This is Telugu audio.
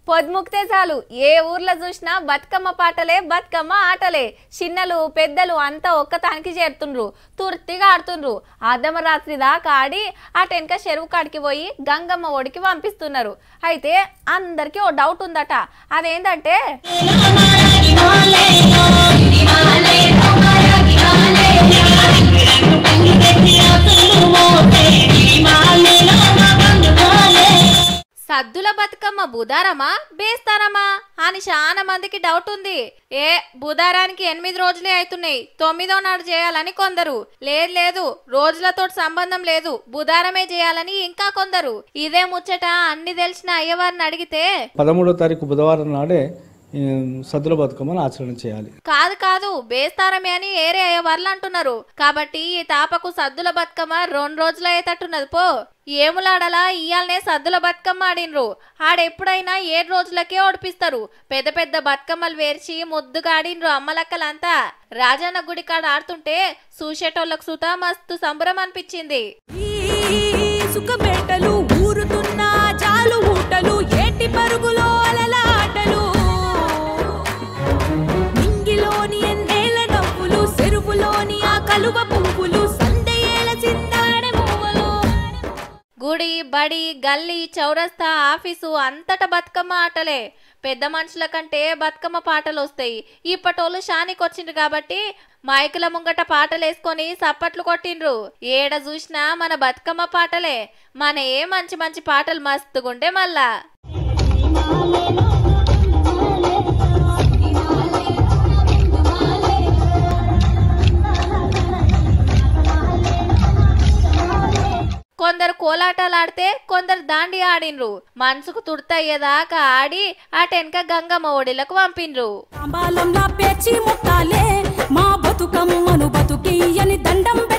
పొద్దుముక్తే చాలు ఏ ఊర్లో చూసినా బతుకమ్మ పాటలే బతుకమ్మ ఆటలే చిన్నలు పెద్దలు అంతా ఒక్కతానికి చేరుతుండ్రు తుర్తిగా ఆడుతుండ్రు అర్ధమరాత్రి దాకా ఆడి ఆ టెనక చెరువు కాడికి పోయి గంగమ్మ ఒడికి పంపిస్తున్నారు అయితే అందరికీ ఓ డౌట్ ఉందట అదేంటంటే సద్దుల బతుకమ్మ బుధారమా బేస్తారమా అని చాలా మందికి డౌట్ ఉంది ఏ బుధారానికి ఎనిమిది రోజులే అవుతున్నాయి తొమ్మిదో నాడు చేయాలని కొందరు లేదు లేదు రోజులతో సంబంధం లేదు బుధారమే చేయాలని ఇంకా కొందరు ఇదే ముచ్చట అన్ని తెలిసిన అయ్యవారిని అడిగితే పదమూడో తారీఖు బుధవారం నాడే ఈ, సద్దుల బతుకమ్మను ఆచరణ చేయాలి కాదు కాదు బేస్తారమే అని ఏరే అయ్యవార్లు అంటున్నారు కాబట్టి ఈ తాపకు సద్దుల బతుకమ్మ రెండు రోజులు అయ్యేటట్టున్నది పో ఏములాడలా ఇయాలనే సద్దుల బతుకమ్మ ఆడినరు ఆడెప్పుడైనా ఏడు రోజులకే ఓడిపిస్తారు పెద్ద పెద్ద బతుకమ్మలు వేర్చి ముద్దుగా ఆడినరు అమ్మలక్కలంతా రాజన్న గుడి కాడ ఆడుతుంటే చూసేటోళ్ళకు సుత మస్తు సంబరం అనిపించింది ఈ సుఖబెట్టలు ఊరుతున్న చాలు ఊటలు ఏటి పరుగులో అలలాటలు నింగిలోని ఎన్నేల నవ్వులు చెరువులోని ఆ కలువ పువ్వులు సందయేల చిందాడే పువ్వులు గుడి బడి గల్లీ చౌరస్తా ఆఫీసు అంతటా బతుకమ్మ ఆటలే పెద్ద మనుషుల కంటే బతుకమ్మ పాటలు వస్తాయి ఇప్పటోళ్ళు షానికి వచ్చిండ్రు కాబట్టి మైకుల ముంగట పాటలు వేసుకొని సప్పట్లు కొట్టిండ్రు ఏడ చూసినా మన బతుకమ్మ పాటలే మన ఏ మంచి మంచి పాటలు మస్తుగుండే మళ్ళా కొందరు కోలాటాలు ఆడితే కొందరు దాండి ఆడిన్రు మనసుకు తుడతయ్యేదాకా ఆడి ఆ టెనక గంగమ్మ ఒడిలకు పంపిండ్రు తాంబాలంలా పేర్చి ముట్టాలే మా బతుకమ్మను బతుకియ్యని దండం